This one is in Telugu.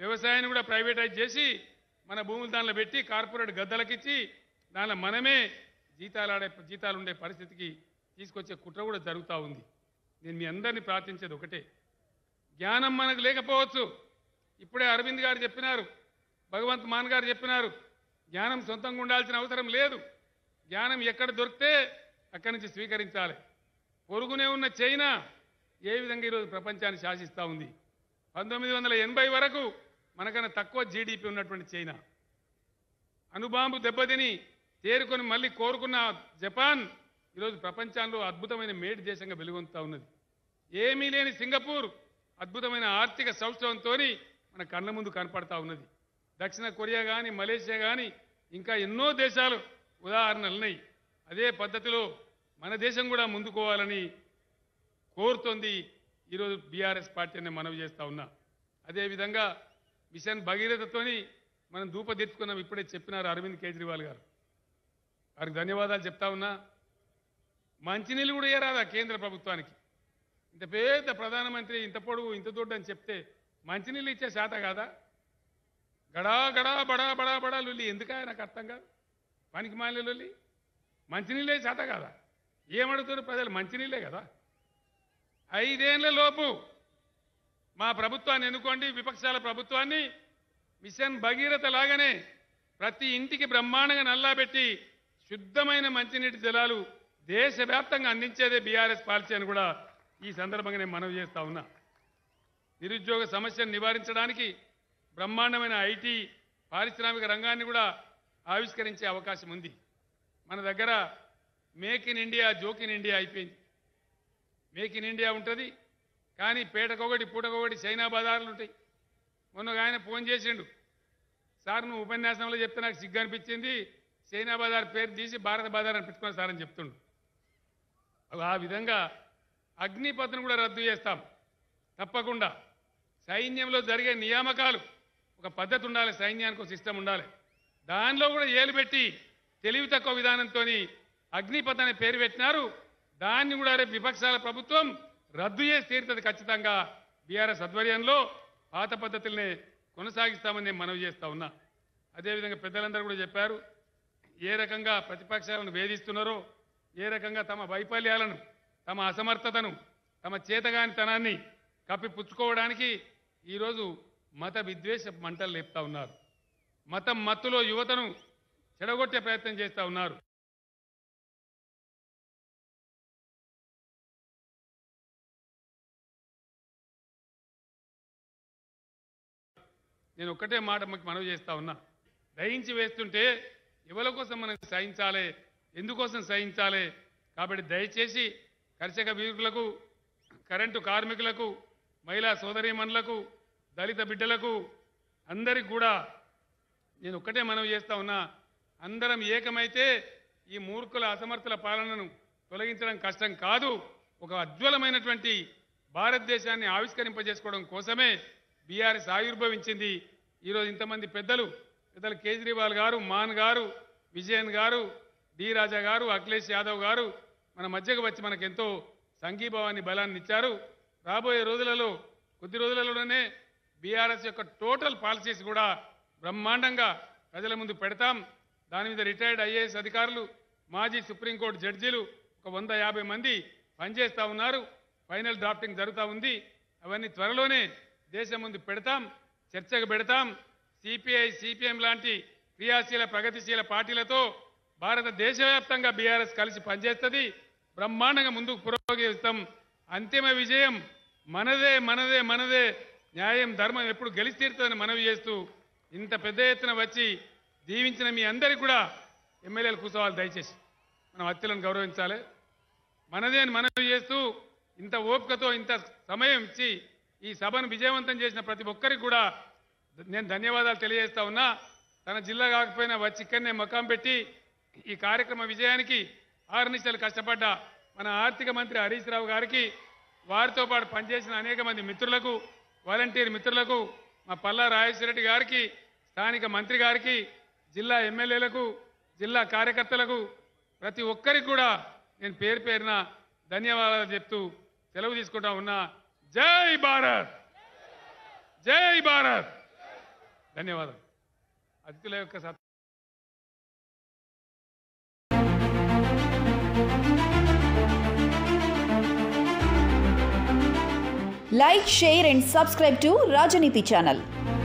వ్యవసాయాన్ని కూడా ప్రైవేటైజ్ చేసి మన భూములు దానిలో పెట్టి కార్పొరేట్ గద్దలకిచ్చి దానిలో మనమే జీతాలు ఆడే జీతాలు ఉండే పరిస్థితికి తీసుకొచ్చే కుట్ర కూడా జరుగుతూ ఉంది నేను మీ అందరినీ ప్రార్థించేది ఒకటే జ్ఞానం మనకు లేకపోవచ్చు ఇప్పుడే అరవింద్ గారు చెప్పినారు భగవంత్ మాన్ గారు చెప్పినారు జ్ఞానం సొంతంగా ఉండాల్సిన అవసరం లేదు జ్ఞానం ఎక్కడ దొరికితే అక్కడి నుంచి స్వీకరించాలి పొరుగునే ఉన్న చైనా ఏ విధంగా ఈరోజు ప్రపంచాన్ని శాసిస్తూ ఉంది పంతొమ్మిది వందల ఎనభై వరకు మనకన్నా తక్కువ జీడిపి ఉన్నటువంటి చైనా అణుబాంబు దెబ్బతిని తేరుకొని మళ్ళీ కోరుకున్న జపాన్ ఈరోజు ప్రపంచంలో అద్భుతమైన మేటి దేశంగా వెలుగొందుతా ఉన్నది ఏమీ లేని సింగపూర్ అద్భుతమైన ఆర్థిక సౌష్ఠవంతో మన కళ్ళ ముందు కనపడతా ఉన్నది దక్షిణ కొరియా కానీ మలేషియా కానీ ఇంకా ఎన్నో దేశాలు ఉదాహరణలు ఉన్నాయి అదే పద్ధతిలో మన దేశం కూడా ముందుకోవాలని కోరుతోంది ఈరోజు బీఆర్ఎస్ పార్టీ అనే మనవి చేస్తా ఉన్నా అదేవిధంగా మిషన్ భగీరథతోని మనం ధూపదెత్తుకున్నాం ఇప్పుడే చెప్పినారు అరవింద్ కేజ్రీవాల్ గారు వారికి ధన్యవాదాలు చెప్తా ఉన్నా మంచినీళ్ళు కూడా ఏరాదా కేంద్ర ప్రభుత్వానికి ఇంత పెద్ద ప్రధానమంత్రి ఇంత పొడుగు ఇంత దొడ్డు అని చెప్తే మంచినీళ్ళు ఇచ్చే శాత కాదా గడా గడా బడా బడా బడా లొల్లి ఎందుకా నాకు అర్థం కాదు పనికి మాలిన లొల్లి మంచినీళ్ళే శాత కాదా ఏమడుగుతారు ప్రజలు మంచినీళ్ళే కదా ఐదేళ్ల లోపు మా ప్రభుత్వాన్ని ఎన్నుకోండి విపక్షాల ప్రభుత్వాన్ని మిషన్ భగీరథ లాగానే ప్రతి ఇంటికి బ్రహ్మాండంగా నల్లాబెట్టి శుద్ధమైన మంచినీటి జలాలు దేశవ్యాప్తంగా అందించేదే బీఆర్ఎస్ పాలసీ అని కూడా ఈ సందర్భంగా నేను మనవి చేస్తా ఉన్నా నిరుద్యోగ సమస్యను నివారించడానికి బ్రహ్మాండమైన ఐటీ పారిశ్రామిక రంగాన్ని కూడా ఆవిష్కరించే అవకాశం ఉంది మన దగ్గర make in India joke in India అయిపోయింది మేక్ ఇన్ ఇండియా ఉంటుంది కానీ పేటకొకటి పూటకొకటి చైనా బజార్లు ఉంటాయి మొన్న ఒక ఆయన ఫోన్ చేసిండు సార్ నువ్వు ఉపన్యాసంలో చెప్తే నాకు సిగ్గు అనిపించింది చైనా బజార్ పేరు తీసి భారత బజార్ అని పెట్టుకున్నా సార్ అని చెప్తుండు అవి ఆ విధంగా అగ్నిపథను కూడా రద్దు చేస్తాం తప్పకుండా సైన్యంలో జరిగే నియామకాలు ఒక పద్ధతి ఉండాలి సైన్యానికి ఒక సిస్టమ్ ఉండాలి దానిలో కూడా ఏలు పెట్టి తెలివి తక్కువ విధానంతో అగ్నిపథ్ అనే పేరు పెట్టినారు దాన్ని కూడా రేపు విపక్షాల ప్రభుత్వం రద్దు చేసి తీరుతుంది ఖచ్చితంగా బీఆర్ఎస్ ఆధ్వర్యంలో పాత పద్ధతుల్ని కొనసాగిస్తామని నేను మనవి చేస్తా ఉన్నా అదేవిధంగా పెద్దలందరూ కూడా చెప్పారు ఏ రకంగా ప్రతిపక్షాలను వేధిస్తున్నారో ఏ రకంగా తమ వైఫల్యాలను తమ అసమర్థతను తమ చేతగానితనాన్ని కప్పిపుచ్చుకోవడానికి ఈరోజు మత విద్వేష మంటలు లేపుతా ఉన్నారు మతం మత్తులో యువతను చెడగొట్టే ప్రయత్నం చేస్తా ఉన్నారు నేను ఒక్కటే మాట మీకు మనవి చేస్తా ఉన్నా దయించి వేస్తుంటే ఎవరి కోసం మనం సహించాలి ఎందుకోసం సహించాలి కాబట్టి దయచేసి కర్షక వీరులకు కరెంటు కార్మికులకు మహిళా సోదరీమణులకు దళిత బిడ్డలకు అందరికి కూడా నేను ఒక్కటే మనవి చేస్తా ఉన్నా అందరం ఏకమైతే ఈ మూర్ఖుల అసమర్థుల పాలనను తొలగించడం కష్టం కాదు ఒక ఉజ్వలమైనటువంటి భారతదేశాన్ని ఆవిష్కరింపజేసుకోవడం కోసమే బీఆర్ఎస్ ఆవిర్భవించింది ఈరోజు ఇంతమంది పెద్దలు పెద్దలు కేజ్రీవాల్ గారు మాన్ గారు విజయన్ గారు డి రాజా గారు అఖిలేష్ యాదవ్ గారు మన మధ్యకు వచ్చి మనకు ఎంతో సంఘీభావాన్ని బలాన్ని ఇచ్చారు రాబోయే రోజులలో కొద్ది రోజులలోనే బీఆర్ఎస్ యొక్క టోటల్ పాలసీస్ కూడా బ్రహ్మాండంగా ప్రజల ముందు పెడతాం దాని మీద రిటైర్డ్ ఐఏఎస్ అధికారులు మాజీ సుప్రీంకోర్టు జడ్జీలు ఒక వంద యాభై మంది పనిచేస్తా ఉన్నారు ఫైనల్ డ్రాఫ్టింగ్ జరుగుతూ ఉంది అవన్నీ త్వరలోనే దేశం ముందు పెడతాం చర్చకు పెడతాం సిపిఐ సిపిఎం లాంటి క్రియాశీల ప్రగతిశీల పార్టీలతో భారత దేశవ్యాప్తంగా బీఆర్ఎస్ కలిసి పనిచేస్తుంది బ్రహ్మాండంగా ముందుకు పురోగమిస్తాం అంతిమ విజయం మనదే మనదే మనదే న్యాయం ధర్మం ఎప్పుడు గెలిచి తీరుతుందని మనవి చేస్తూ ఇంత పెద్ద ఎత్తున వచ్చి దీవించిన మీ అందరికీ కూడా ఎమ్మెల్యేలు కూర్చోవాలి దయచేసి మనం హత్యలను గౌరవించాలి మనదే అని మనవి చేస్తూ ఇంత ఓపికతో ఇంత సమయం ఇచ్చి ఈ సభను విజయవంతం చేసిన ప్రతి ఒక్కరికి కూడా నేను ధన్యవాదాలు తెలియజేస్తా ఉన్నా తన జిల్లా కాకపోయినా వచ్చి ఇక్కడనే మకాం పెట్టి ఈ కార్యక్రమ విజయానికి ఆరునిశలు కష్టపడ్డ మన ఆర్థిక మంత్రి హరీష్ రావు గారికి వారితో పాటు పనిచేసిన అనేక మంది మిత్రులకు వాలంటీర్ మిత్రులకు మా పల్లా రాజేశ్వరరెడ్డి గారికి స్థానిక మంత్రి గారికి జిల్లా ఎమ్మెల్యేలకు జిల్లా కార్యకర్తలకు ప్రతి ఒక్కరికి కూడా నేను పేరు పేరున ధన్యవాదాలు చెప్తూ సెలవు తీసుకుంటా ఉన్నా జై భారత్ జై భారత్ ధన్యవాదాలు అతిథుల యొక్క సత్ Like, share, and subscribe to Rajaniti channel.